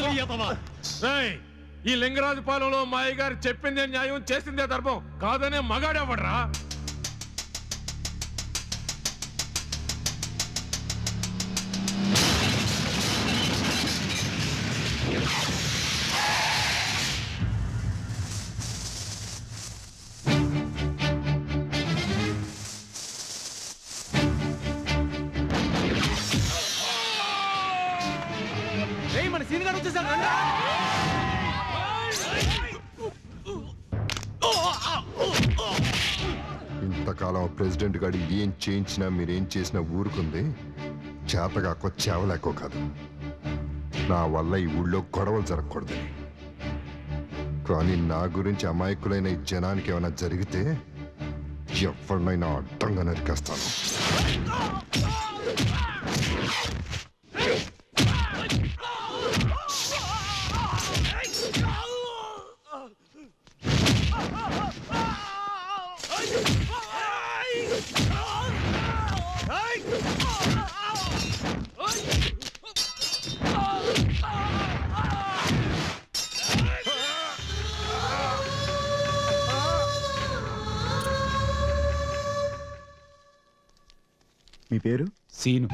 రేయ్, ఈ లింగరాజు పాలెంలో మా అయ్యగారు చెప్పిందే న్యాయం చేసిందే ధర్మం కాదనే మగాడేవడ్రా మన సీన్ గారు వచ్చేసాడు రండి. ఇంతకాలం ప్రెసిడెంట్ గారు ఏం చేయించినా మీరేం చేసినా ఊరుకుంది చేతగా చేవలేకో కాదు నా వల్ల ఈ ఊళ్ళో గొడవలు జరగకూడదని కానీ నా గురించి అమాయకులైన ఈ జనానికి ఏమైనా జరిగితే ఎవరినైనా అడ్డంగా నరికేస్తాను మీ పేరు సీను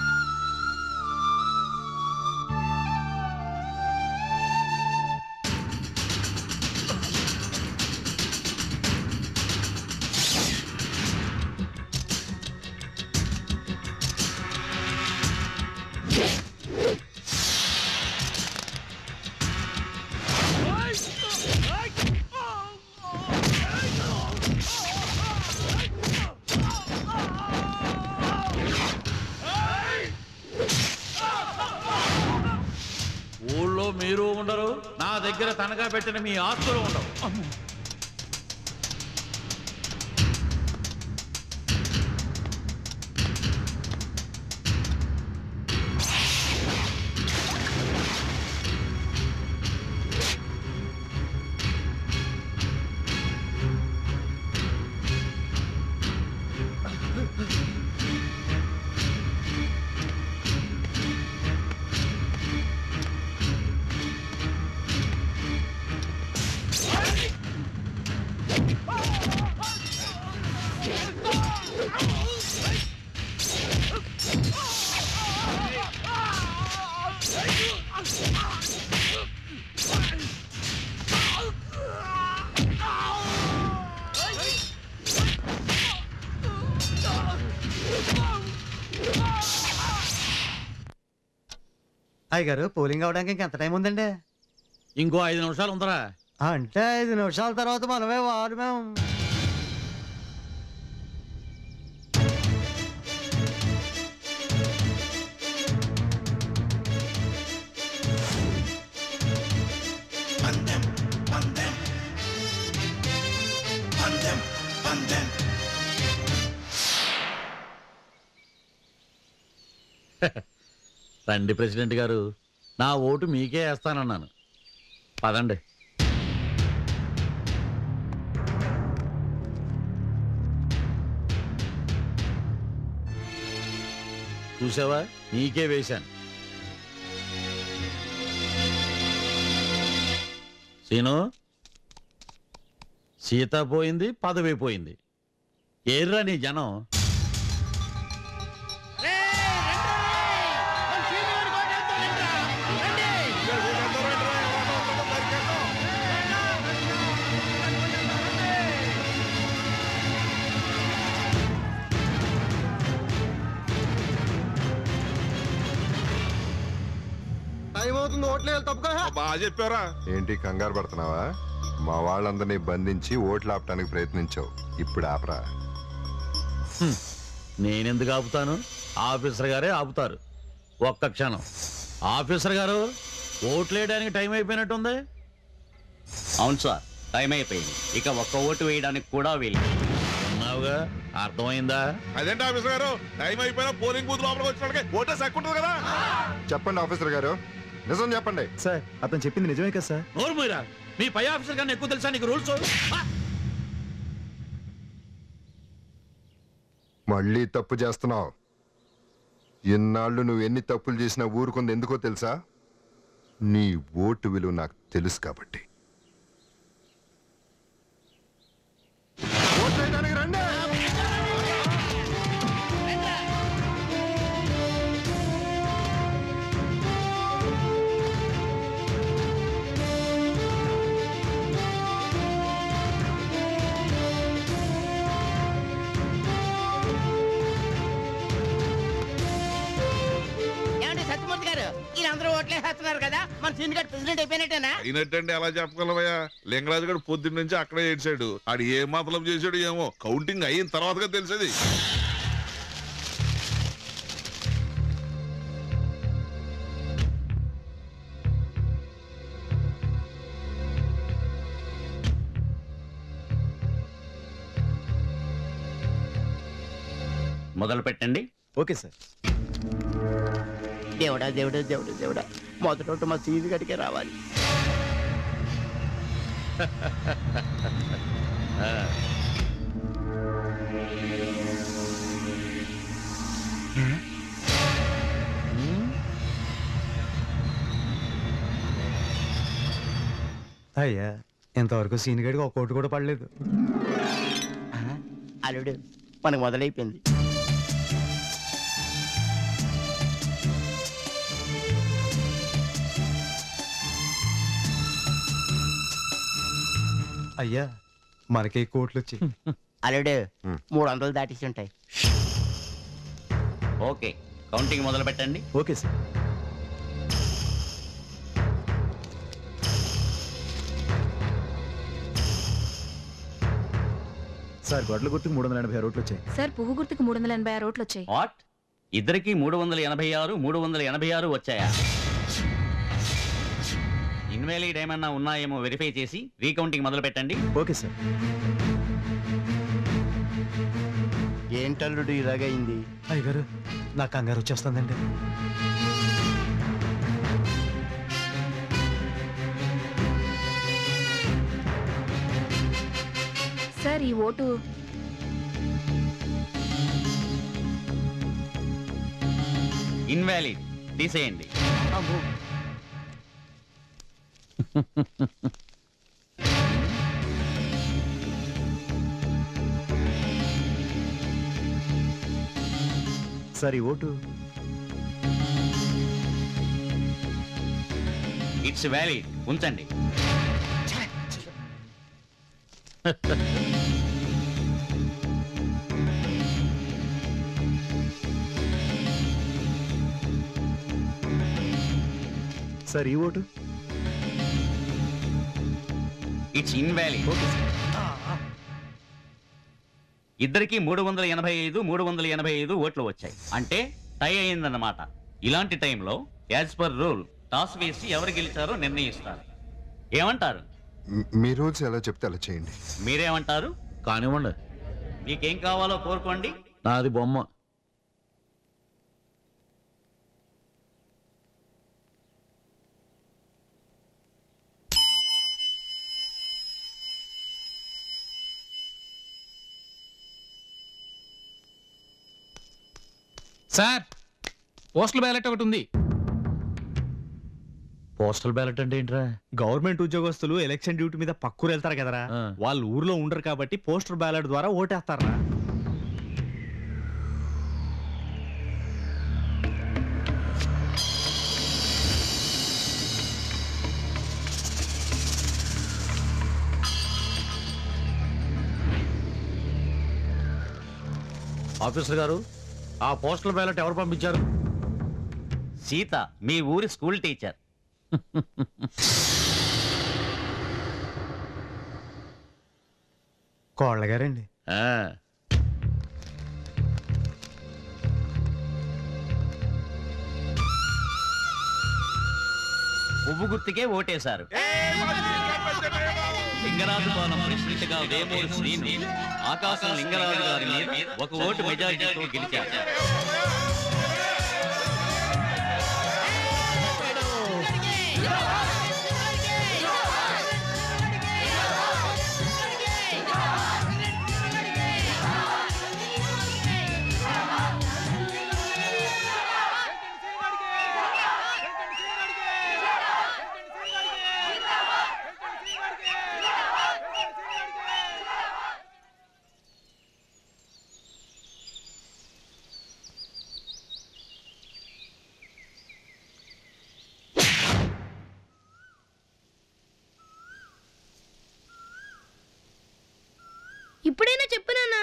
ఊళ్ళో మీరు ఉండరు నా దగ్గర తనఖా పెట్టిన మీ ఆస్తులు ఉండవు అయ్యగారు పోలింగ్ అవడానికి ఇంకెంత టైం ఉందండి ఇంకో ఐదు నిమిషాలు ఉందరా అంటే ఐదు నిమిషాల తర్వాత మనమే వారు మేము రండి ప్రెసిడెంట్ గారు నా ఓటు మీకే వేస్తానన్నాను పదండి చూసావా నీకే వేశాను సీను సీత పోయింది పదవి పోయింది ఏర్రా నీ జనం టైం అవుతుంది ఓట్లేదు తప్పుకో బాగా చెప్పారా ఏంటి కంగారు పడుతున్నావా మా వాళ్ళందరినీ బంధించి ఓట్లు ఆపడానికి ప్రయత్నించావు ఇప్పుడు ఆపరా నేనెందుకు ఆపుతాను ఆఫీసర్ గారే ఆపుతారు ఒక్క క్షణం ఆఫీసర్ గారు ఓట్లేయడానికి టైం అయిపోయినట్టుంది అవును సార్ టైం అయిపోయింది ఇక ఒక్క ఓటు వేయడానికి కూడా వీలు ఉన్నావుగా అర్థమైందా అదేంటి ఆఫీసర్ గారు టైం అయిపోయినా పోలింగ్ బూత్ లోపలికి వచ్చినట్టుగా ఓటే సక్కుంటుంది కదా చెప్పండి ఆఫీసర్ గారు నిజం చెప్పండి సార్ అతను చెప్పింది నిజమే కదా సార్ నోరు మీరా మీ పై ఆఫీసర్ గారిని ఎక్కువ తెలుసా నీకు రూల్స్ మళ్ళీ తప్పు చేస్తున్నావు ఇన్నాళ్ళు నువ్వు ఎన్ని తప్పులు చేసినా ఊరుకుంది ఎందుకో తెలుసా నీ ఓటు విలువ నాకు తెలుసు కాబట్టి ఓట్లేయడానికి రండి ఏమండి సత్యమూర్తి గారు వీళ్ళందరూ ఓట్లే వేస్తున్నారు కదా మన సీన్ గారు ప్రెసిడెంట్ అయిపోయినట్టేనా అయినట్టండి ఎలా చెప్పగలవయ్యా లింగరాజు గారు పొద్దున్న నుంచి అక్కడే ఏడ్చాడు ఆడు ఏ మతలం చేశాడు ఏమో కౌంటింగ్ అయిన తర్వాతగా తెలిసేది మొదలు పెట్టండి ఓకే సార్ దేవుడా దేవుడా దేవుడా దేవుడా మొదట మా సీన్ గడికే రావాలి అయ్యా ఇంతవరకు సీన్ గడికి ఒక కోటి కూడా పడలేదు ఆ, అల్లుడు మనకు మొదలైపోయింది అయ్యా మనకే కోట్లు వచ్చాయి అల్లుడు హ్మ్. మూడు వందలు దాటేసి ఉంటాయి ఓకే కౌంటింగ్ మొదలు పెట్టండి ఓకే సార్ సార్ గొడ్ల గుర్తుకు మూడు వందల ఎనభై రోట్లు వచ్చాయి సార్ పువ్వు గుర్తుకు మూడు వందల ఎనభై ఆరు రోట్లు వచ్చాయి వాట్ ఇద్దరికి మూడు వందల ఎనభై ఆరు మూడు వందల ఎనభై ఆరు వచ్చాయా ఇన్వాలిడ్ ఏమన్నా ఉన్నాయేమో వెరిఫై చేసి రీకౌంటింగ్ మొదలు పెట్టండి ఓకే సార్ ఏంటల్లుడు ఇలాగైంది అయ్యగారు నా కంగారు వచ్చేస్తుందండి సార్ ఈ ఓటు ఇన్వాలిడ్ తీసేయండి సార్ ఈ ఓటు ఇట్స్ వ్యాలిడ్ ఉంచండి సార్ ఈ ఓటు ఇట్స్ ఇన్వాలిడ్ ఇద్దరికి మూడు వందల ఎనభై ఐదు మూడు వందల ఎనభై ఐదు ఓట్లు వచ్చాయి అంటే టై అయిందన్నమాట ఇలాంటి టైంలో యాజ్ పర్ రూల్ టాస్ వేసి ఎవరు గెలిచారో నిర్ణయిస్తారు ఏమంటారు మ్- మీ రూల్స్ ఎలా చెప్తే అలా చేయండి మీరేమంటారు కానివ్వండి మీకేం కావాలో కోరుకోండి నాది బొమ్మ సార్ పోస్టల్ బ్యాలెట్ ఒకటి ఉంది పోస్టల్ బ్యాలెట్ అంటే ఏంట్రా గవర్నమెంట్ ఉద్యోగస్తులు ఎలక్షన్ డ్యూటీ మీద పక్కూరు వెళ్తారు కదరా ఆ. వాళ్ళు ఊర్లో ఉండరు కాబట్టి పోస్టర్ బ్యాలెట్ ద్వారా ఓటేస్తారా ఆఫీసర్ గారు ఆ పోస్టల్ బ్యాలెట్ ఎవరు పంపించారు సీత మీ ఊరి స్కూల్ టీచర్ కోళ్ళ గారండి ఆ, పువ్వు గుర్తుకే ఓటేశారు లింగరాజు పాలెం ప్రెసిడెంట్ గా వేమూరి శ్రీను ఆకాశం లింగరాజు గారి మీద ఒక ఓటు మెజారిటీతో గెలిచారు ఇప్పుడైనా చెప్పు నాన్న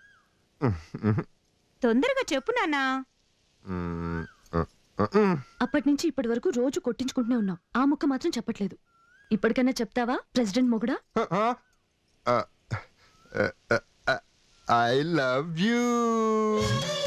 తొందరగా చెప్పు నాన్నా మ్మ్, ఆ, ఆ, మ్మ్. అప్పటి నుంచి ఇప్పటి వరకు రోజు కొట్టించుకుంటూనే ఉన్నాం ఆ ముక్క మాత్రం చెప్పట్లేదు ఇప్పటికైనా చెప్తావా ప్రెసిడెంట్ మొగుడా ఐ లవ్ యూ